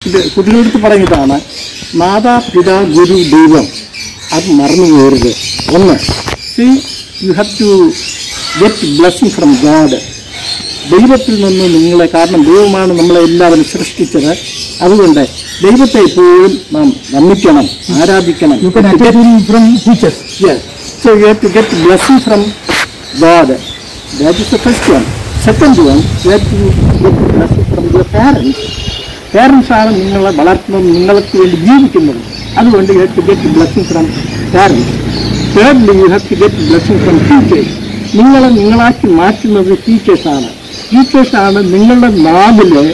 ഇത് കുട്ടികളടുത്ത് പറയുന്നതാണ് മാതാപിതാ ഗുരു ദൈവം അത് മറന്നു പോകരുത് ഒന്ന് see you have to get blessing from God ദൈവത്തിൽ നിന്ന് നിങ്ങളെ കാരണം ദൈവമാണ് നമ്മളെ എല്ലാവരും സൃഷ്ടിച്ചത് അതുകൊണ്ട് ദൈവത്തെ എപ്പോഴും നാം നന്ദിക്കണം ആരാധിക്കണം You can attain from teachers. Yes. So you have to get blessing from God. That is the first one. Second one, you have to get blessing from your parents. Parents ആണ് നിങ്ങളെ വളർത്തുന്നതും നിങ്ങൾക്ക് വേണ്ടി ജീവിക്കുന്നതും അതുകൊണ്ട് you have to get blessing from parents thirdly you have to get blessing from teachers നിങ്ങളെ നിങ്ങളാക്കി മാറ്റുന്നത് ടീച്ചേഴ്സാണ് ടീച്ചേഴ്സാണ് നിങ്ങളുടെ നാവില്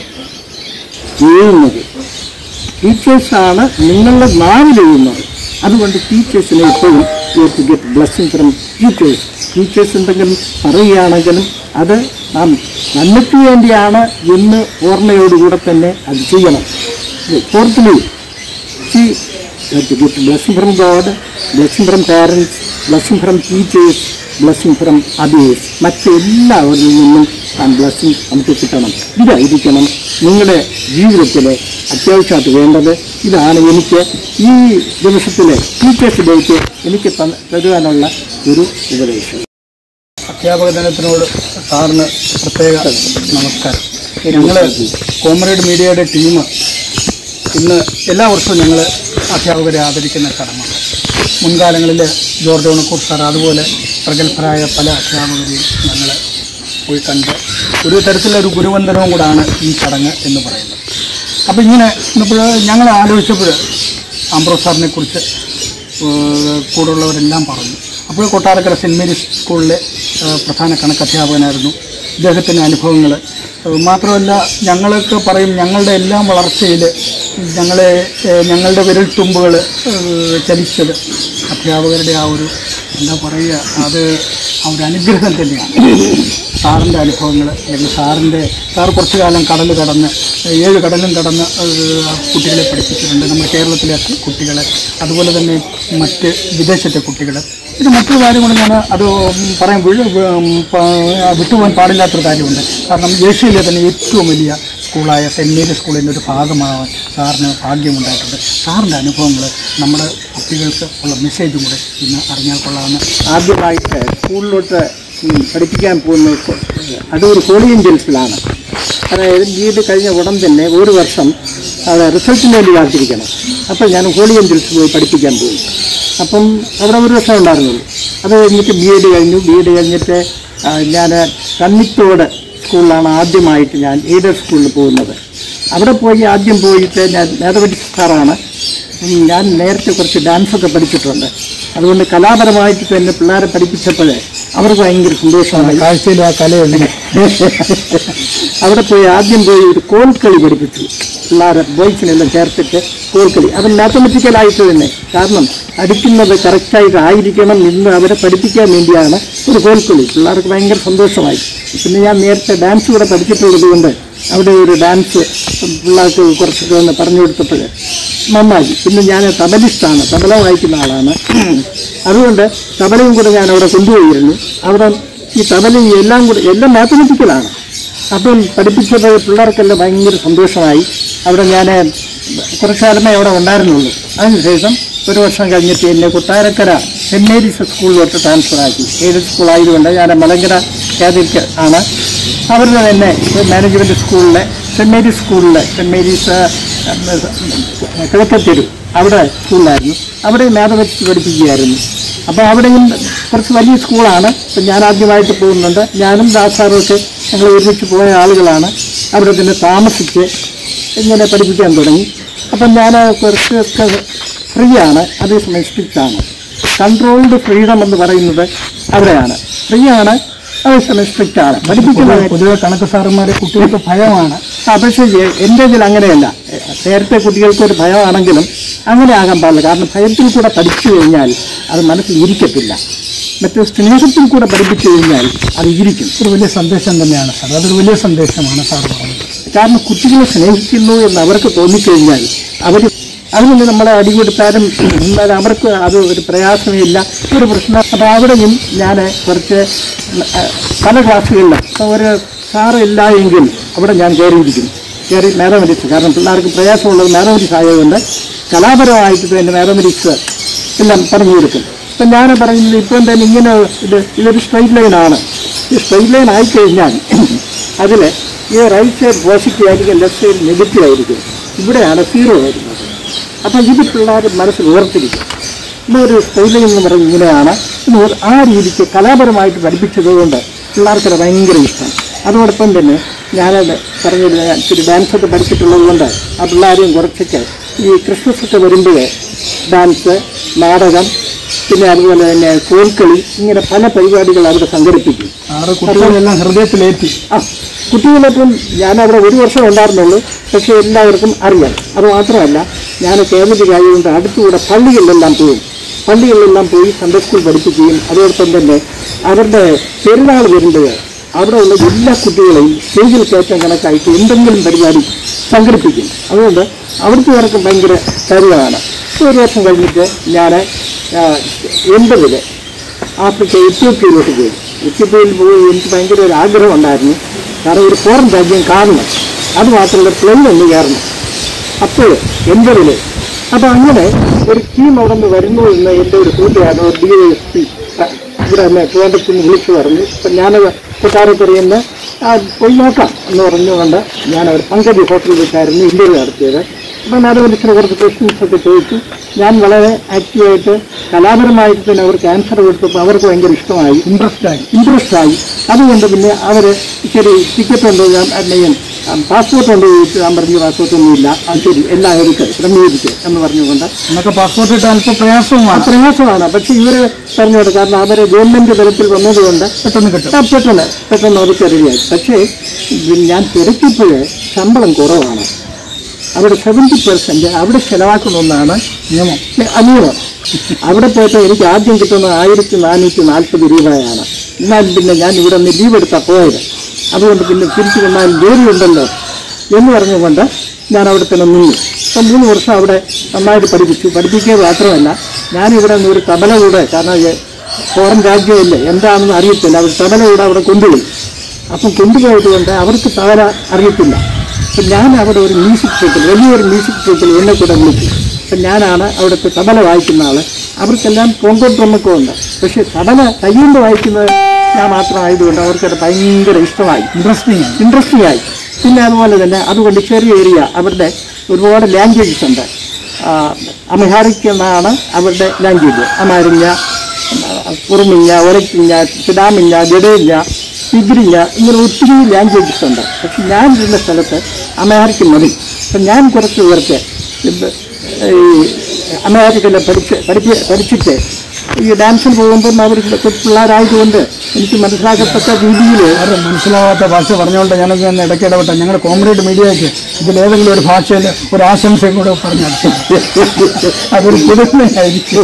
എഴുതുന്നത് ടീച്ചേഴ്സാണ് നിങ്ങളുടെ നാവിലെഴുതുന്നത് അതുകൊണ്ട് ടീച്ചേഴ്സിനെ എപ്പോഴും you to get blessing from teachers teachers എന്തെങ്കിലും പറയുകയാണെങ്കിലും അത് നാം നന്മയ്ക്ക് വേണ്ടിയാണ് എന്ന് ഓർമ്മയോടുകൂടെ തന്നെ അത് ചെയ്യണം fourthly see to get blessing from God, blessing from parents, blessing from teachers, blessing from others. മറ്റെല്ലാവരിൽ നിന്നും ആ ബ്ലെസ്സിങ് നമുക്ക് കിട്ടണം ഇതായിരിക്കണം നിങ്ങളുടെ ജീവിതത്തിലെ അത്യാവശ്യമായിട്ട് വേണ്ടത് ഇതാണ് എനിക്ക് ഈ ദിവസത്തിലെ ടീച്ചേഴ്സ് ഡേക്ക് എനിക്ക് തന്ന- തരുവാനുള്ള ഒരു ഉപദേശം അധ്യാപക ദിനത്തിനോട് സാറിന് പ്രത്യേക നമസ്കാരം ഞങ്ങൾ കോമറേഡ് മീഡിയയുടെ ടീം ഇന്ന് എല്ലാ വർഷവും ഞങ്ങൾ അധ്യാപകരെ ആദരിക്കുന്ന ചടങ്ങാണ് മുൻകാലങ്ങളിൽ ജോർജ് ഓണക്കൂർ സാർ അതുപോലെ പ്രഗത്ഭരായ പല അധ്യാപകരെയും ഞങ്ങൾ പോയി കണ്ട് ഒരു തരത്തിലൊരു ഗുരുവന്ദനവും കൂടാണ് ഈ ചടങ്ങ് എന്ന് പറയുന്നത് അപ്പോൾ ഇങ്ങനെ ഇന്നിപ്പോൾ ഞങ്ങൾ ആലോചിച്ചപ്പോൾ ആംബ്രോ സാറിനെ കുറിച്ച് കൂടുള്ളവരെല്ലാം പറഞ്ഞു അപ്പോൾ കൊട്ടാരക്കര സെൻറ് മേരീസ് സ്കൂളിലെ ഏഹ്, പ്രധാന കണക്കധ്യാപകനായിരുന്നു ഇദ്ദേഹത്തിൻ്റെ അനുഭവങ്ങൾ മാത്രമല്ല ഞങ്ങളൊക്കെ പറയും ഞങ്ങളുടെ എല്ലാം വളർച്ചയിൽ ഞങ്ങളെ ഏഹ്, ഞങ്ങളുടെ വിരൽത്തുമ്പുകൾ ചലിച്ചത് അധ്യാപകരുടെ ആ ഒരു എന്താ പറയുക അത് ആ ഒരു അനുഗ്രഹം തന്നെയാണ് സാറിൻ്റെ അനുഭവങ്ങൾ അല്ലെങ്കിൽ സാറിൻ്റെ സാർ കുറച്ചു കാലം കടൽ കടന്ന് ഏഴ് കടലും കടന്ന് ഏഹ്, കുട്ടികളെ പഠിപ്പിച്ചിട്ടുണ്ട് നമ്മുടെ കേരളത്തിലെ കുട്ടികളെ അതുപോലെ തന്നെ മറ്റ് വിദേശത്തെ കുട്ടികൾ ഇത് മറ്റൊരു കാര്യം കൂടെ ഞാൻ അത് പറയുമ്പോൾ ഉം, പ- വിട്ടുപോകാൻ പാടില്ലാത്തൊരു കാര്യമുണ്ട് കാരണം ഏഷ്യയിലെ തന്നെ ഏറ്റവും വലിയ സ്കൂളായ സെൻറ് മേരീസ് സ്കൂളിൻ്റെ ഒരു ഭാഗമാവാൻ സാറിന് ഭാഗ്യമുണ്ടായിട്ടുണ്ട് സാറിൻ്റെ അനുഭവങ്ങൾ നമ്മുടെ കുട്ടികൾക്ക് ഉള്ള മെസ്സേജും കൂടെ ഇന്ന് അറിഞ്ഞാൽ കൊള്ളാമെന്ന് ആദ്യമായിട്ട് സ്കൂളിലോട്ട് ഉം, പഠിപ്പിക്കാൻ പോകുന്നത് അടൂർ ഹോളിയൻ ജെൽസിലാണ് അതായത് ബി എഡ് കഴിഞ്ഞ ഉടൻ തന്നെ ഒരു വർഷം അത് റിസൾട്ടിന് വേണ്ടി കാത്തിരിക്കണം അപ്പോൾ ഞാൻ ഹോളിയൻ ജെൽസിൽ പോയി പഠിപ്പിക്കാൻ പോയി അപ്പം അവിടെ ഒരു വർഷം ഉണ്ടായിരുന്നുള്ളൂ അത് കഴിഞ്ഞിട്ട് ബി എഡ് കഴിഞ്ഞു ബി എഡ് കഴിഞ്ഞിട്ട് ആ, ഞാൻ കന്നിത്തോട് സ്കൂളിലാണ് ആദ്യമായിട്ട് ഞാൻ എയ്ഡഡ് സ്കൂളിൽ പോകുന്നത് അവിടെ പോയി ആദ്യം പോയിട്ട് ഞാൻ മാത്തമെറ്റിക്സ് സാറാണ് ഉം, ഞാൻ നേരത്തെ കുറച്ച് ഡാൻസൊക്കെ പഠിച്ചിട്ടുണ്ട് അതുകൊണ്ട് കലാപരമായിട്ട് തന്നെ പിള്ളേരെ പഠിപ്പിച്ചപ്പോൾ അവർക്ക് ഭയങ്കര സന്തോഷമാണ് കാഴ്ചയിലും ആ കലയുണ്ട് അവിടെ പോയി ആദ്യം പോയി ഒരു കോൽക്കളി പഠിപ്പിച്ചു പിള്ളേരെ ബോയ്സിനെല്ലാം ചേർത്തിട്ട് കോൽക്കളി അത് മാത്തമെറ്റിക്കലായിട്ട് തന്നെ കാരണം അടിക്കുന്നത് കറക്റ്റായിട്ട് ആയിരിക്കണം എന്ന് അവരെ പഠിപ്പിക്കാൻ വേണ്ടിയാണ് ഒരു കോൽക്കളി പിള്ളേർക്ക് ഭയങ്കര സന്തോഷമായി പിന്നെ ഞാൻ നേരത്തെ ഡാൻസ് കൂടെ പഠിച്ചിട്ടുള്ളത് കൊണ്ട് അവിടെ ഒരു ഡാൻസ് പിള്ളേർക്ക് കുറച്ചൊക്കെ ഒന്ന് പറഞ്ഞു കൊടുത്തപ്പോൾ നന്നായി പിന്നെ ഞാൻ തബലിസ്റ്റാണ് തബല വായിക്കുന്ന ആളാണ് അതുകൊണ്ട് തബലയും കൂടെ ഞാൻ അവിടെ കൊണ്ടുപോയിരുന്നു അവിടെ ഈ തബലയും എല്ലാം കൂടെ എല്ലാം മാത്തമെറ്റിക്കലാണ് അപ്പം പഠിപ്പിച്ചപ്പോൾ പിള്ളേർക്കെല്ലാം ഭയങ്കര സന്തോഷമായി അവിടെ ഞാൻ കുറച്ച് കാലമേ അവിടെ ഉണ്ടായിരുന്നുള്ളൂ അതിനുശേഷം ഒരു വർഷം കഴിഞ്ഞിട്ട് എന്നെ കൊട്ടാരക്കര സെൻറ് മേരീസ് സ്കൂളിലോട്ട് ട്രാൻസ്ഫർ ആക്കി ഏത് സ്കൂളായതുകൊണ്ട് ഞാൻ മലങ്കര കാതലിക് ആണ് അവരുടെ തന്നെ മാനേജ്മെൻറ്റ് സ്കൂളിലെ സെൻറ് മേരീസ് സ്കൂളിലെ സെൻറ് മേരീസ് കിഴക്കത്തെരു അവിടെ സ്കൂളിലായിരുന്നു അവിടെ മാത്തമെറ്റിക്സ് പഠിപ്പിക്കുകയായിരുന്നു അപ്പോൾ അവിടെയും കുറച്ച് വലിയ സ്കൂളാണ് അപ്പം ഞാൻ ആദ്യമായിട്ട് പോകുന്നുണ്ട് ഞാനും ദാസാറും ഒക്കെ ഞങ്ങൾ ഒരുമിച്ച് പോയ ആളുകളാണ് അവിടെ തന്നെ താമസിച്ച് ഇങ്ങനെ പഠിപ്പിക്കാൻ തുടങ്ങി അപ്പം ഞാൻ കുറച്ചൊക്കെ ഫ്രീ ആണ് അതേസമയം സ്ട്രിക്റ്റ് ആണ് കൺട്രോൾഡ് ഫ്രീഡം എന്ന് പറയുന്നത് അവിടെയാണ് ഫ്രീ ആണ് അതേസമയം സ്ട്രിക്റ്റ് ആണ് പഠിപ്പിക്കുന്നത് പൊതുവെ കണക്ക് സാറന്മാരെ കുട്ടികൾക്ക് ഭയമാണ് ആ പക്ഷേ എ- എൻ്റെ ഇതിൽ അങ്ങനെയല്ല എ- നേരത്തെ കുട്ടികൾക്ക് ഒരു ഭയമാണെങ്കിലും അങ്ങനെ ആകാൻ പാടില്ല കാരണം ഭയത്തിൽ കൂടെ പഠിച്ചു കഴിഞ്ഞാൽ അത് മനസ്സിൽ ഇരിക്കത്തില്ല മറ്റേ സ്നേഹത്തിൽ കൂടെ പഠിപ്പിച്ചു കഴിഞ്ഞാൽ അത് ഇരിക്കും ഒരു വലിയ സന്ദേശം തന്നെയാണ് സാർ അതൊരു വലിയ സന്ദേശമാണ് സാർ പറഞ്ഞത് കാരണം കുട്ടികളെ സ്നേഹിക്കുന്നു എന്ന് അവർക്ക് തോന്നിക്കഴിഞ്ഞാൽ അവർ അതിന് നമ്മളെ അടി കൊടുത്താലും എന്നാൽ അവർക്ക് അത് ഒരു പ്രയാസമേ ഇല്ല ഒരു പ്രശ്നം അപ്പോൾ അവിടെയും ഞാൻ കുറച്ച് ആ, പല ക്ലാസ്സുകളിലും ഇപ്പോൾ ഒരു സാറ് ഇല്ല എങ്കിൽ അവിടെ ഞാൻ കയറിയിരിക്കും കയറി മാത്തമെറ്റിക്സ് കാരണം പിള്ളേർക്ക് പ്രയാസമുള്ളത് മാത്തമെറ്റിക്സ് ആയതുകൊണ്ട് കലാപരമായിട്ട് തന്നെ മാത്തമെറ്റിക്സ് എല്ലാം പറഞ്ഞു കൊടുക്കും ഇപ്പം ഞാൻ പറയുന്നത് ഇപ്പം തന്നെ ഇങ്ങനെ ഇത് ഇതൊരു സ്ട്രൈറ്റ് ലൈനാണ് ഈ സ്ട്രൈറ്റ് ലൈൻ ആയിക്കഴിഞ്ഞാൽ അതിൽ ഈ റൈറ്റ് സൈഡ് പോസിറ്റീവ് ആയിരിക്കും ലെഫ്റ്റ് സൈഡ് നെഗറ്റീവ് ആയിരിക്കും ഇവിടെയാണ് സീറോ വരുന്നത് അപ്പം ഇത് പിള്ളേർ മനസ്സിൽ ഉയർത്തിരിക്കും ഇതൊരു സ്ട്രൈറ്റ് എന്ന് പറയുന്നത് ഇങ്ങനെയാണ് ഇത് ഒരു- ആ രീതിക്ക് കലാപരമായിട്ട് പഠിപ്പിച്ചത് കൊണ്ട് പിള്ളേർക്കത് ഭയങ്കര ഇഷ്ടം അതോടൊപ്പം തന്നെ ഞാനത് പറഞ്ഞത് ഞാൻ ഇച്ചിരി ഡാൻസൊക്കെ പഠിച്ചിട്ടുള്ളത് കൊണ്ട് ആ പിള്ളേരെയും കുറച്ചൊക്കെ ഈ ക്രിസ്മസ് ഒക്കെ വരുമ്പോൾ ഡാൻസ് നാടകം പിന്നെ അതുപോലെ തന്നെ കോൽക്കളി ഇങ്ങനെ പല പരിപാടികൾ അവിടെ സംഘടിപ്പിക്കും ആറ് കുട്ടികളെല്ലാം ഹൃദയത്തിലേറ്റി ആ കുട്ടികളൊപ്പം ഞാൻ അവിടെ ഒരു വർഷം ഉണ്ടായിരുന്നുള്ളൂ പക്ഷേ എല്ലാവർക്കും അറിയാം അത് മാത്രമല്ല ഞാൻ കേരളത്തിലായതുകൊണ്ട് അടുത്തുകൂടെ പള്ളികളിലെല്ലാം പോകും പള്ളികളിലെല്ലാം പോയി സൺഡേ സ്കൂൾ പഠിപ്പിക്കുകയും അതോടൊപ്പം തന്നെ അവരുടെ പെരുന്നാൾ വരുമ്പോൾ അവിടെ ഉള്ള എല്ലാ കുട്ടികളെയും സ്റ്റേജിൽ കയറ്റാൻ കണക്കായിട്ട് എന്തെങ്കിലും പരിപാടി സംഘടിപ്പിക്കും അതുകൊണ്ട് അവിടുത്തെ പേർക്ക് ഭയങ്കര കാര്യമാണ് ഒരു വർഷം കഴിഞ്ഞിട്ട് ഞാൻ എൺപതില് ആഫ്രിക്ക എത്യോപ്യയിലോട്ട് പോയി എത്യോപ്യയിൽ പോയി എനിക്ക് ഭയങ്കര ഒരു ആഗ്രഹം ഉണ്ടായിരുന്നു കാരണം ഒരു ഫോറിൻ രാജ്യം കാണണം അത് മാത്രമല്ല പ്ലെയിൻ ഒന്ന് കയറണം അപ്പോൾ എൺപതില് അപ്പോൾ അങ്ങനെ ഒരു ടീം അവിടെ നിന്ന് വരുന്നു എന്ന് എൻ്റെ ഒരു കൂട്ടുകാരൻ ഒരു ഡി എസ് പി ഇവിടെ എന്നെ ട്രിവാൻഡ്രത്തിൽ നിന്ന് വിളിച്ചു പറഞ്ഞു അപ്പം ഞാനത് കൊട്ടാരക്കറിയുന്ന പോയി നോക്കാം എന്ന് പറഞ്ഞുകൊണ്ട് ഞാൻ അവർ പങ്കജ് ഹോട്ടലിൽ വെച്ചായിരുന്നു ഇൻ്റർവ്യൂ നടത്തിയത് അപ്പം നാടകത്തിന് കുറച്ച് ക്വസ്റ്റ്യൻസ് ഒക്കെ ചോദിച്ചു ഞാൻ വളരെ ആക്റ്റീവായിട്ട് കലാപരമായിട്ട് തന്നെ അവർക്ക് ആൻസർ കൊടുത്തപ്പോൾ അവർക്ക് ഭയങ്കര ഇഷ്ടമായി ഇൻട്രസ്റ്റ് ആയി ഇൻട്രസ്റ്റ് ആയി അതുകൊണ്ട് പിന്നെ അവർ ശരി ടിക്കറ്റ് ഉണ്ടോ ഞാൻ അല്ലെങ്കിൽ പാസ്പോർട്ട് ഉണ്ടോ ചോദിച്ചു ഞാൻ പറഞ്ഞു പാസ്പോർട്ട് ഒന്നുമില്ല ആ ശരി എല്ലാം എടുക്ക് ക്രമീകരിച്ച് എന്ന് പറഞ്ഞുകൊണ്ട് എന്നൊക്കെ പാസ്പോർട്ട് കിട്ടാൻ അല്പം പ്രയാസവുമാണ് പ്രയാസമാണ് പക്ഷെ ഇവര് പറഞ്ഞോട് കാരണം അവര് ഗവൺമെന്റ് തലത്തിൽ വന്നതുകൊണ്ട് പെട്ടെന്ന് കിട്ടും ആ, പെട്ടെന്ന് പെട്ടെന്ന് അത് റെഡിയായി പക്ഷേ ഇത് ഞാൻ തിരക്കിയപ്പോൾ ശമ്പളം കുറവാണ് അവിടെ സെവൻറ്റി പെർസെന്റ് അവിടെ ചെലവാക്കണമെന്നാണ് നിയമം അനിയനം അവിടെ പോയപ്പോൾ എനിക്ക് ആദ്യം കിട്ടുന്നത് ആയിരത്തി നാനൂറ്റി നാൽപ്പത് രൂപയാണ് എന്നാലും പിന്നെ ഞാൻ ഇവിടെ നിന്ന് ലീവ് എടുത്താൽ പോയത് അതുകൊണ്ട് പിന്നെ തിരിച്ചു വന്നാൽ ജോലിയുണ്ടല്ലോ എന്ന് പറഞ്ഞുകൊണ്ട് ഞാൻ അവിടെ തന്നെ നിന്നു അപ്പം മൂന്ന് വർഷം അവിടെ നന്നായിട്ട് പഠിപ്പിച്ചു പഠിപ്പിക്കുക മാത്രമല്ല ഞാനിവിടെ നിന്ന് ഒരു തബല കൂടെ കാരണം ഇത് ഫോറിൻ രാജ്യമല്ലേ എന്താണെന്ന് അറിയത്തില്ല അവർ തബല കൂടെ അവിടെ കൊണ്ടുപോയി അപ്പം കൊണ്ടുപോയത് കൊണ്ട് അവർക്ക് തബല അറിയത്തില്ല അപ്പം ഞാൻ അവിടെ ഒരു മ്യൂസിക് ട്രൂപ്പിൽ വലിയൊരു മ്യൂസിക് ട്രൂപ്പിൽ എന്നെ കൂടെ വിളിച്ചു അപ്പം ഞാനാണ് അവിടുത്തെ തബല വായിക്കുന്ന ആള് അവർക്കെല്ലാം കോങ്കോ ഡ്രമ്മൊക്കെ ഉണ്ട് പക്ഷേ തബല കയ്യുകൊണ്ട് വായിക്കുന്നത് ഞാൻ മാത്രമായതുകൊണ്ട് അവർക്കത് ഭയങ്കര ഇഷ്ടമായി ഇൻട്രസ്റ്റിംഗ് ആണ് ഇൻട്രസ്റ്റിംഗ് ആയി പിന്നെ അതുപോലെ തന്നെ അതുകൊണ്ട് ചെറിയ ഏരിയ അവരുടെ ഒരുപാട് ലാംഗ്വേജസ് ഉണ്ട് ആ, അമഹാരിക് എന്നാണ് അവരുടെ ലാംഗ്വേജ് അമാരിഞ്ഞ കുറുമിഞ്ഞ ഒരക്കിഞ്ഞ കിടാമിഞ്ഞ ഗഡേഞ്ഞ തിഗ്രിഞ്ഞ ഇങ്ങനെ ഒത്തിരി ലാംഗ്വേജസ് ഉണ്ട് പക്ഷെ ഞാൻ ഇരുന്ന സ്ഥലത്ത് അമഹാരിക്ക് മതി അപ്പം ഞാൻ കുറച്ച് പേർക്ക് ഇത് ഈ അമഹാരിക്കെല്ലാം പഠിച്ച് പഠിപ്പി പഠിച്ചിട്ട് ഈ ഡാൻസിന് പോകുമ്പം അവർ പിള്ളേരായതുകൊണ്ട് എനിക്ക് മനസ്സിലാക്കത്തക്ക രീതിയിൽ ആരും മനസ്സിലാവാത്ത ഭാഷ പറഞ്ഞുകൊണ്ട് ഞാനത് തന്നെ ഇടയ്ക്ക് ഇടപെട്ട ഞങ്ങളുടെ കോമ്രേഡ് മീഡിയയ്ക്ക് ഇതിലേതെങ്കിലും ഒരു ഭാഷയിൽ ഒരു ആശംസയും കൂടെ പറഞ്ഞു അതൊരു പുതുമയായിരിക്കും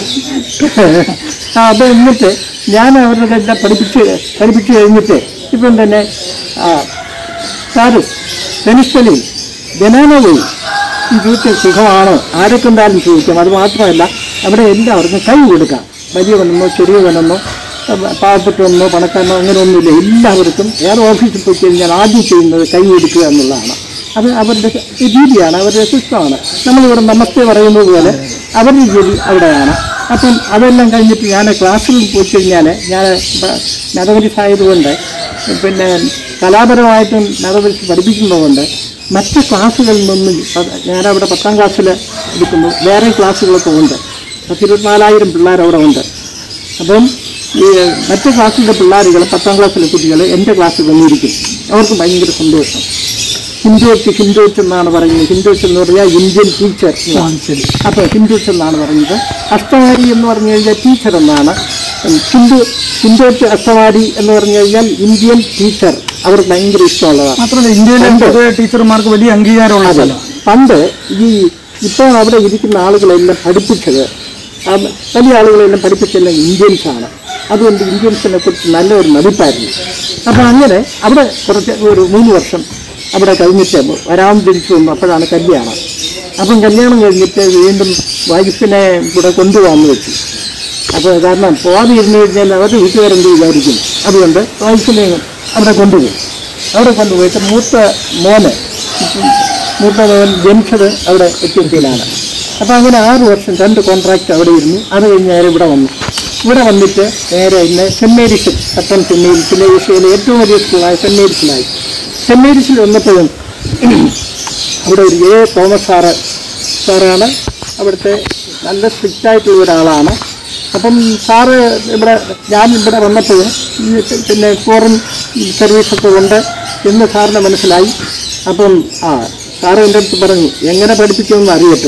ആ, അത് എന്നിട്ട് ഞാൻ അവരുടെ എല്ലാം പഠിപ്പിച്ച് പഠിപ്പിച്ച് കഴിഞ്ഞിട്ട് ഇപ്പം തന്നെ ആ, പാരിസ് വെനിസ്തലയും ജനാനവും ഈ ചോദിച്ച സുഖമാണോ ആരെ കണ്ടാലും ചോദിക്കാം അത് മാത്രമല്ല അവിടെ എല്ലാവർക്കും കൈ കൊടുക്കാം വലിയവനെന്നോ ചെറിയവനെന്നോ പാവപ്പെട്ടവനെന്നോ പണക്കാരനോ അങ്ങനെ ഒന്നുമില്ല എല്ലാവർക്കും വേറെ ഓഫീസിൽ പോയി കഴിഞ്ഞാൽ ആദ്യം ചെയ്യുന്നത് കൈ കൊടുക്കുക എന്നുള്ളതാണ് അത് അവരുടെ രീതിയാണ് അവരുടെ സിസ്റ്റമാണ് നമ്മളിവിടെ നമസ്തേ പറയുന്നത് പോലെ അവരുടെ ജോലി അവിടെയാണ് അപ്പം അതെല്ലാം കഴിഞ്ഞിട്ട് ഞാൻ ക്ലാസ്സിൽ പോയി കഴിഞ്ഞാൽ ഞാൻ മാത്തമാറ്റിക്സ് ആയതുകൊണ്ട് പിന്നെ കലാപരമായിട്ടും മാത്തമാറ്റിക്സ് പഠിപ്പിക്കുന്നതുകൊണ്ട് മറ്റ് ക്ലാസ്സുകളിൽ നിന്നും പ- ഞാനവിടെ പത്താം ക്ലാസ്സിൽ എടുക്കുന്നു വേറെ ക്ലാസ്സുകളൊക്കെ ഉണ്ട് പത്തിരുപത്തിനാലായിരം പിള്ളേർ അവിടെ ഉണ്ട് അപ്പം ഈ മറ്റ് ക്ലാസ്സിലെ പിള്ളേരുകൾ പത്താം ക്ലാസ്സിലെ കുട്ടികൾ എൻ്റെ ക്ലാസ്സിൽ വന്നിരിക്കും അവർക്ക് ഭയങ്കര സന്തോഷം ഹിന്ദുവച്ച് ഹിന്ദുവച്ച് എന്നാണ് പറയുന്നത് ഹിന്ദുവച്ച് എന്ന് പറഞ്ഞാൽ ഇന്ത്യൻ ടീച്ചർ ആ, ശരി അപ്പോൾ ഹിന്ദുസ് എന്നാണ് പറഞ്ഞത് അഷ്ടമാരി എന്ന് പറഞ്ഞു കഴിഞ്ഞാൽ ടീച്ചർ എന്നാണ് ഹിന്ദു ഹിന്ദുവച്ച് അഷ്ടമാരി എന്ന് പറഞ്ഞു കഴിഞ്ഞാൽ ഇന്ത്യൻ ടീച്ചർ അവർക്ക് ഭയങ്കര ഇഷ്ടമുള്ളതാണ് മാത്രമല്ല ഇന്ത്യയിലെ പൊതുവെ ടീച്ചർമാർക്ക് വലിയ അംഗീകാരമുള്ള അതെ. സ്ഥലം പണ്ട് ഈ ഇപ്പോൾ അവിടെ ഇരിക്കുന്ന ആളുകളെല്ലാം പഠിപ്പിച്ചത് ആ വലിയ ആളുകളെല്ലാം പഠിപ്പിച്ചെല്ലാം ഇന്ത്യൻസ് ആണ് അതുകൊണ്ട് ഇന്ത്യൻസിനെ കുറിച്ച് നല്ലൊരു മതിപ്പായിരുന്നു അപ്പോൾ അങ്ങനെ അവിടെ കുറച്ച് ഒരു മൂന്ന് വർഷം അവിടെ കഴിഞ്ഞിട്ട് വരാൻ തിരിച്ചു വന്നു അപ്പോഴാണ് കല്യാണം അപ്പം കല്യാണം കഴിഞ്ഞിട്ട് വീണ്ടും വൈഫിനെ കൂടെ കൊണ്ടുപോകാമെന്ന് വെച്ചു അപ്പോൾ കാരണം പോകാതെ ഇരുന്ന് കഴിഞ്ഞാൽ അവരുടെ വീട്ടുകാരെന്ത് വിചാരിക്കും അതുകൊണ്ട് വൈഫിനെ അവിടെ കൊണ്ടുപോയി അവിടെ കൊണ്ടുപോയിട്ട് മൂത്ത മോന് ഇപ്പം മൂത്ത മകൻ ജനിച്ചത് അവിടെ എത്തിയത്തിലാണ് അപ്പോൾ അങ്ങനെ ആറ് വർഷം രണ്ട് കോൺട്രാക്റ്റ് അവിടെ ഇരുന്നു അത് കഴിഞ്ഞ് നേരെ ഇവിടെ വന്നു ഇവിടെ വന്നിട്ട് നേരെ ഇന്ന് സെൻറ് മേരീസിൽ പട്ടം സെൻറ് മേരീസിലെ ഏഷ്യയിലെ ഏറ്റവും വലിയ സ്കൂളായ സെൻറ് മേരീസിലായി സെൻറ് മേരീസിൽ വന്നപ്പോഴും അവിടെ ഒരു എ തോമസ് സാറ് സാറാണ് അവിടുത്തെ നല്ല സ്ട്രിക്റ്റ് ആയിട്ടുള്ള ഒരാളാണ് അപ്പം സാറ് ഇവിടെ ഞാൻ ഇവിടെ വന്നപ്പോൾ ഈ പിന്നെ ഫോറിൻ സർവീസൊക്കെ ഉണ്ട് എന്ന് സാറിന് മനസ്സിലായി അപ്പം ആ സാറ് എൻ്റെ അടുത്ത് പറഞ്ഞു എങ്ങനെ പഠിപ്പിക്കുമെന്ന് അറിയട്ടെ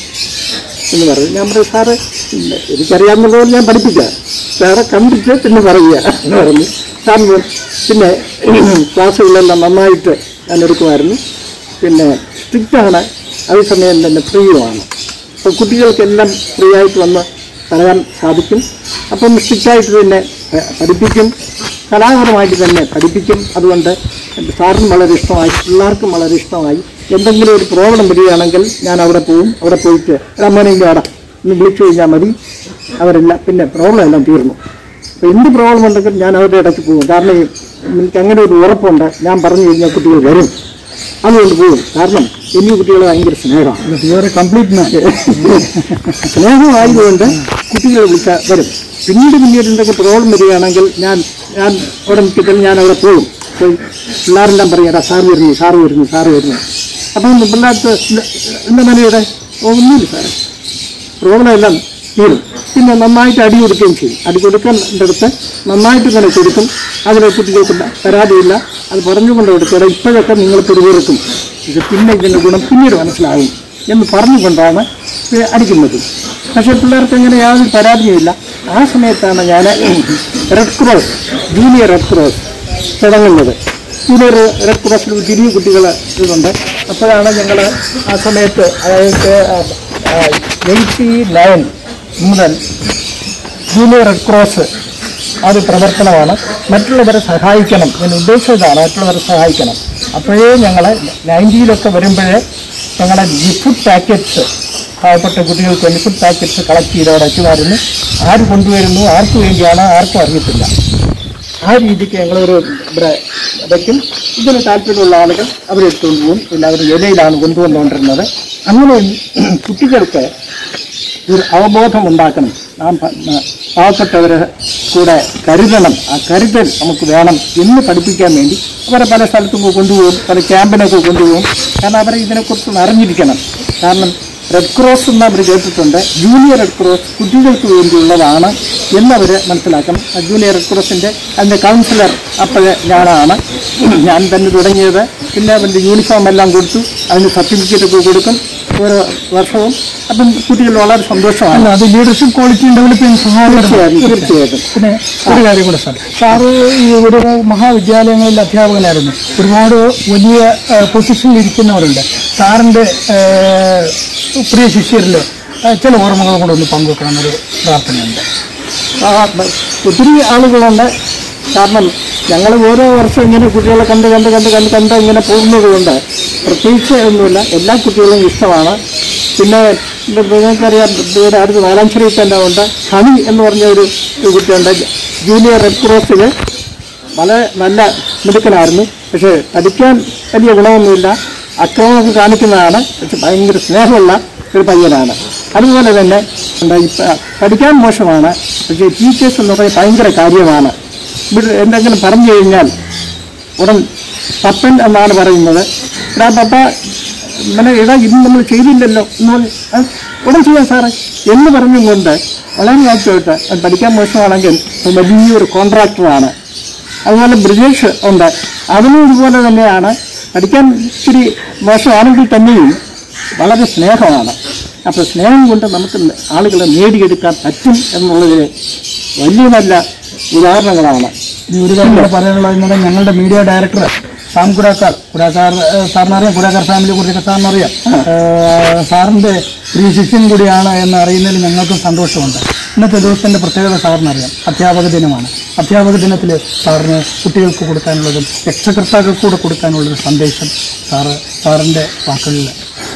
എന്ന് പറഞ്ഞു ഞാൻ പറഞ്ഞു സാറ് ഇല്ല, എനിക്കറിയാവുന്നതുപോലെ ഞാൻ പഠിപ്പിക്കാം സാറെ കണ്ടിട്ട് പിന്നെ പറയുക എന്ന് പറഞ്ഞു സാറിന് പിന്നെ ക്ലാസ്സുകളെല്ലാം നന്നായിട്ട് ഞാൻ എടുക്കുമായിരുന്നു പിന്നെ സ്ട്രിക്റ്റാണ് അതേസമയം തന്നെ ഫ്രീയുമാണ് അപ്പോൾ കുട്ടികൾക്കെല്ലാം ഫ്രീ ആയിട്ട് വന്ന് പറയാൻ സാധിക്കും അപ്പം സ്ട്രിക്റ്റായിട്ട് തന്നെ പ- പഠിപ്പിക്കും കലാപരമായിട്ട് തന്നെ പഠിപ്പിക്കും അതുകൊണ്ട് സാറിനും വളരെ ഇഷ്ടമായി പിള്ളേർക്കും വളരെ ഇഷ്ടമായി എന്തെങ്കിലും ഒരു പ്രോബ്ലം വരികയാണെങ്കിൽ ഞാൻ അവിടെ പോകും അവിടെ പോയിട്ട് അമ്മനെങ്കിലും അവിടെ ഒന്ന് വിളിച്ചു കഴിഞ്ഞാൽ മതി അവരെല്ലാം പിന്നെ പ്രോബ്ലം എല്ലാം തീർന്നു അപ്പോൾ എന്ത് പ്രോബ്ലം ഉണ്ടെങ്കിലും ഞാൻ അവരുടെ ഇടയ്ക്ക് പോകും കാരണം ഈ- എനിക്ക് അങ്ങനെ ഒരു ഉറപ്പുണ്ട് ഞാൻ പറഞ്ഞു കഴിഞ്ഞാൽ കുട്ടികൾ വരും അതുകൊണ്ട് പോകും കാരണം എന്നീ കുട്ടികളെ ഭയങ്കര സ്നേഹമാണ് യുവർ കംപ്ലീറ്റ് മാൻ സ്നേഹമായതുകൊണ്ട് കുട്ടികളെ വിളിച്ചാൽ വരും പിന്നീട് പിന്നീട് എന്തൊക്കെ പ്രോബ്ലം വരികയാണെങ്കിൽ ഞാൻ ഞാൻ അവിടെ നിൽക്കത്തിൽ ഞാൻ അവിടെ പോകും പോയി പിള്ളേരെല്ലാം പറയും എടാ സാറ് വരുന്നു സാറ് വരുന്നു സാറ് വരുന്നു അപ്പം പിള്ളേർക്ക് എന്താ മനയുടെ ഒന്നുമില്ല സാറേ പ്രോബ്ലം എല്ലാം തീരും പിന്നെ നന്നായിട്ട് അടി കൊടുക്കുകയും ചെയ്യും അടി കൊടുക്കാൻ അടുത്ത് നന്നായിട്ട് തന്നെ കൊടുക്കും അതിലെ കുട്ടികൾക്ക് പരാതിയില്ല അത് പറഞ്ഞുകൊണ്ട് കൊടുക്കുക ഇപ്പോഴൊക്കെ നിങ്ങൾ പെരുവേർക്കും ഇത് പിന്നെ ഇതിൻ്റെ ഗുണം പിന്നീട് മനസ്സിലാകും എന്ന് പറഞ്ഞുകൊണ്ടാണ് ഇത് അടിക്കുന്നത് പക്ഷേ പിള്ളേർക്ക് അങ്ങനെ യാതൊരു പരാതിയുമില്ല ആ സമയത്താണ് ഞാൻ red cross junior red cross തുടങ്ങുന്നത് ജൂനിയർ റെഡ് ക്രോസിൽ തിരിയ കുട്ടികൾ ഇതുണ്ട് അപ്പോഴാണ് ഞങ്ങൾ ആ സമയത്ത് അതായത് എയ്റ്റി നയൻ മുതൽ ജൂനിയർ റെഡ് ക്രോസ് അത് പ്രവർത്തനമാണ് മറ്റുള്ളവരെ സഹായിക്കണം എന്ന് ഉദ്ദേശിച്ചതാണ് മറ്റുള്ളവരെ സഹായിക്കണം അപ്പോഴേ ഞങ്ങൾ നയൻറ്റിയിലൊക്കെ വരുമ്പോഴേ ഞങ്ങളുടെ ഫുഡ് പാക്കറ്റ്സ് പാവപ്പെട്ട കുട്ടികൾക്ക് വേണ്ടി ഫുഡ് പാക്കറ്റ്സ് കളക്ട് ചെയ്ത് അവിടെ വെക്കുമായിരുന്നു ആര് കൊണ്ടുവരുന്നു ആർക്ക് വേണ്ടിയാണ് ആർക്കും അറിയത്തില്ല ആ രീതിക്ക് ഞങ്ങളൊരു ഇവിടെ വയ്ക്കും ഇതിന് താല്പര്യമുള്ള ആളുകൾ അവരെടുത്തുകൊണ്ട് പോകും പിന്നെ അവർ ഇലയിലാണ് കൊണ്ടുവന്നുകൊണ്ടിരുന്നത് അങ്ങനെ കുട്ടികൾക്ക് ഒരു അവബോധം ഉണ്ടാക്കണം നാം പ- ന- പാവപ്പെട്ടവരെ കൂടെ കരുതണം ആ കരുതൽ നമുക്ക് വേണം എന്ന് പഠിപ്പിക്കാൻ വേണ്ടി അവരെ പല സ്ഥലത്തും കൊണ്ടുപോകും പല ക്യാമ്പിനൊക്കെ കൊണ്ടുപോകും കാരണം അവരെ ഇതിനെക്കുറിച്ച് അറിഞ്ഞിരിക്കണം കാരണം റെഡ് ക്രോസ് എന്ന് അവർ കേട്ടിട്ടുണ്ട് ജൂനിയർ റെഡ് ക്രോസ് കുട്ടികൾക്ക് വേണ്ടിയുള്ളതാണ് എന്നവർ മനസ്സിലാക്കണം ആ ജൂനിയർ റെഡ് ക്രോസിൻ്റെ അതിൻ്റെ കൗൺസിലർ അപ്പോഴേ ഞാനാണ് ഞാൻ തന്നെ തുടങ്ങിയത് പിന്നെ അവൻ്റെ യൂണിഫോം എല്ലാം കൊടുത്തു അതിന് സർട്ടിഫിക്കറ്റ് ഒക്കെ കൊടുക്കും ഓരോ വർഷവും അപ്പം കുട്ടികൾ വളരെ സന്തോഷമാണ് അല്ല അത് ലീഡർഷിപ്പ് ക്വാളിറ്റി ഡെവലപ്പ് ചെയ്യാൻ സഹായകരമാണ് തീർച്ചയായിട്ടും തീർച്ചയായിട്ടും പിന്നെ ഒരു കാര്യം കൂടെ സാർ സാറ് ഈ ഒരു മഹാവിദ്യാലയങ്ങളിൽ അധ്യാപകനായിരുന്നു ഒരുപാട് വലിയ പൊസിഷനിൽ ഇരിക്കുന്നവരുണ്ട് സാറിൻ്റെ പ്രിയ ശിഷ്യരിൽ ചില ഓർമ്മകൾ കൂടെ ഒന്ന് പങ്കുവെക്കണമെന്നൊരു പ്രാർത്ഥനയുണ്ട് ആ, ബ- ഒത്തിരി ആളുകളുണ്ട് കാരണം ഞങ്ങൾ ഓരോ വർഷം ഇങ്ങനെ കുട്ടികളെ കണ്ട് കണ്ട് കണ്ട് കണ്ട് കണ്ട് ഇങ്ങനെ പോകുന്നത് കൊണ്ട് പ്രത്യേകിച്ച് ഒന്നുമില്ല എല്ലാ കുട്ടികളും ഇഷ്ടമാണ് പിന്നെ ഇത് നിങ്ങൾക്കറിയാം ഇവിടെ അടുത്ത് നാലാഞ്ചേരി തന്നെ ഉണ്ട് ഹണി എന്ന് പറഞ്ഞ ഒരു ഒരു കുട്ടിയുണ്ട് ജൂനിയർ റെഡ് ക്രോസിൽ വളരെ നല്ല മിടുക്കനായിരുന്നു പക്ഷേ പഠിക്കാൻ വലിയ ഗുണമൊന്നുമില്ല അക്രമമൊക്കെ കാണിക്കുന്നതാണ് പക്ഷെ ഭയങ്കര സ്നേഹമുള്ള ഒരു പയ്യനാണ് അതുപോലെ തന്നെ എന്താ ഇപ്പ- പഠിക്കാൻ മോശമാണ് പക്ഷേ ടീച്ചേഴ്സ് എന്ന് പറയുന്നത് ഭയങ്കര കാര്യമാണ് ഇവിടെ എന്തെങ്കിലും പറഞ്ഞു കഴിഞ്ഞാൽ ഉടൻ പപ്പൻ എന്നാണ് പറയുന്നത് എടാ പപ്പ ഇങ്ങനെ ഇടാ ഇന്ന് നമ്മൾ ചെയ്തില്ലല്ലോ എന്ന് പറഞ്ഞ് "ആ, ഉടൻ ചെയ്യാം സാറേ എന്ന് പറഞ്ഞുകൊണ്ട് വളരെ ആക്റ്റീവായിട്ട് അത് പഠിക്കാൻ മോശമാണെങ്കിൽ അത് വലിയൊരു കോൺട്രാക്ടറാണ് അതുപോലെ ബ്രിജേഷ് ഉണ്ട് അതിനും ഇതുപോലെ തന്നെയാണ് പഠിക്കാൻ ഇച്ചിരി മോശമാണെങ്കിൽ തന്നെയും വളരെ സ്നേഹമാണ് അപ്പോൾ സ്നേഹം കൊണ്ട് നമുക്ക് ആളുകളെ നേടിയെടുക്കാൻ പറ്റും എന്നുള്ളതിന് വലിയ നല്ല ഉദാഹരണങ്ങളാണ് ഇനി ഒരു കാര്യം കൂടെ പറയാനുള്ളത് ഇന്നലെ ഞങ്ങളുടെ media director Sam Kudakkar Kudakkar സാറിനറിയാം കുടാക്കാർ ഫാമിലിയെ കുറിച്ചൊക്കെ സാറിനറിയാം ഏഹ് സാറിൻ്റെ പ്രിയ ശിഷ്യൻ കൂടിയാണ് എന്ന് അറിയുന്നതിൽ ഞങ്ങൾക്കും സന്തോഷമുണ്ട് ഇന്നത്തെ ദിവസത്തിൻ്റെ പ്രത്യേകത സാറിനറിയാം അധ്യാപക ദിനമാണ് അധ്യാപക ദിനത്തിൽ സാറിന് കുട്ടികൾക്ക് കൊടുക്കാനുള്ളതും രക്ഷകർത്താക്കൾക്ക് കൂടെ കൊടുക്കാനുള്ളൊരു സന്ദേശം സാറ് സാറിൻ്റെ വാക്കുകളിൽ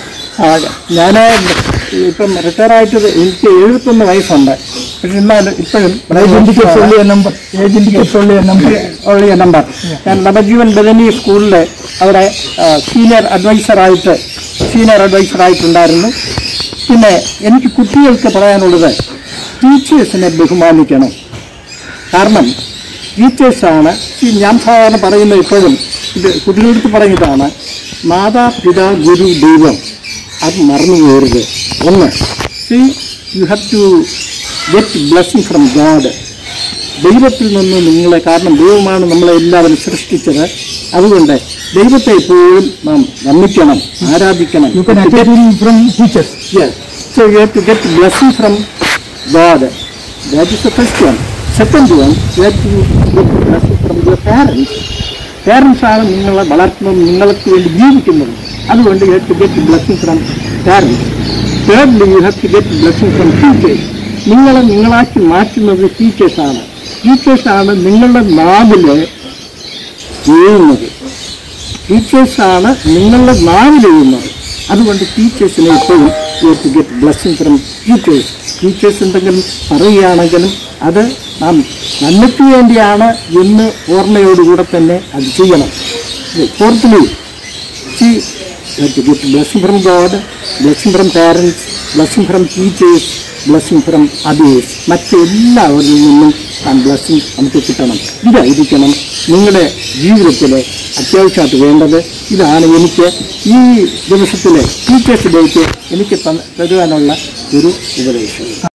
ഞാൻ ഇപ്പം റിട്ടയർ ആയിട്ട് എനിക്ക് എഴുപത്തൊന്ന് വയസ്സുണ്ട് പക്ഷെ എന്നാൽ ഇപ്പോഴും ഏജ് ഇൻഡിക്കേറ്റ്സ് ഉള്ള നമ്പർ ഏജ് ഇൻഡിക്കേറ്റ്സ് ഉള്ള നമ്പർ ഉള്ള നമ്പർ ഞാൻ നവജീവൻ ബദനി സ്കൂളിൽ അവിടെ സീനിയർ അഡ്വൈസറായിട്ട് സീനിയർ അഡ്വൈസറായിട്ടുണ്ടായിരുന്നു പിന്നെ എനിക്ക് കുട്ടികൾക്ക് പറയാനുള്ളത് ടീച്ചേഴ്സിനെ ബഹുമാനിക്കണം കാരണം ടീച്ചേഴ്സാണ് ഈ ഞാൻ സാധാരണ പറയുന്ന ഇപ്പോഴും ഇത് കുട്ടികളടുത്ത് പറയുന്നതാണ് മാതാപിതാ ഗുരു ദൈവം അത് മറന്നു പോകരുത് ഒന്ന് see you have to get blessing from God ദൈവത്തിൽ നിന്ന് നിങ്ങളെ കാരണം ദൈവമാണ് നമ്മളെ എല്ലാവരും സൃഷ്ടിച്ചത് അതുകൊണ്ട് ദൈവത്തെ എപ്പോഴും നാം വന്ദിക്കണം ആരാധിക്കണം you can attain from teachers Yes. So you have to get blessing from God. That is the first one. Second one, you have to get blessing from your parents. Parents ആണ് നിങ്ങളെ വളർത്തുന്നതും നിങ്ങൾക്ക് വേണ്ടി ജീവിക്കുന്നതും അതുകൊണ്ട് you have to get blessing from parents thirdly you have to get blessing from teachers നിങ്ങളെ നിങ്ങളാക്കി മാറ്റുന്നത് ടീച്ചേഴ്സാണ് ടീച്ചേഴ്സാണ് നിങ്ങളുടെ നാവില് ചെയ്യുന്നത് ടീച്ചേഴ്സാണ് നിങ്ങളുടെ നാവിലെഴുതുന്നത് അതുകൊണ്ട് ടീച്ചേഴ്സിനെ എപ്പോഴും you to get blessing from teachers teachers എന്തെങ്കിലും പറയുകയാണെങ്കിലും അത് നാം നന്മയ്ക്ക് വേണ്ടിയാണ് എന്ന് ഓർമ്മയോടുകൂടെ തന്നെ അത് ചെയ്യണം fourthly see to get blessing from God blessing from parents blessing from teachers blessing from others മറ്റെല്ലാവരിൽ നിന്നും ആ ബ്ലെസ്സിങ് നമുക്ക് കിട്ടണം ഇതായിരിക്കണം നിങ്ങളുടെ ജീവിതത്തിലെ അത്യാവശ്യമായിട്ട് വേണ്ടത് ഇതാണ് എനിക്ക് ഈ ദിവസത്തിലെ ടീച്ചേഴ്സ് ഡേക്ക് എനിക്ക് തന്ന- തരുവാനുള്ള ഒരു ഉപദേശം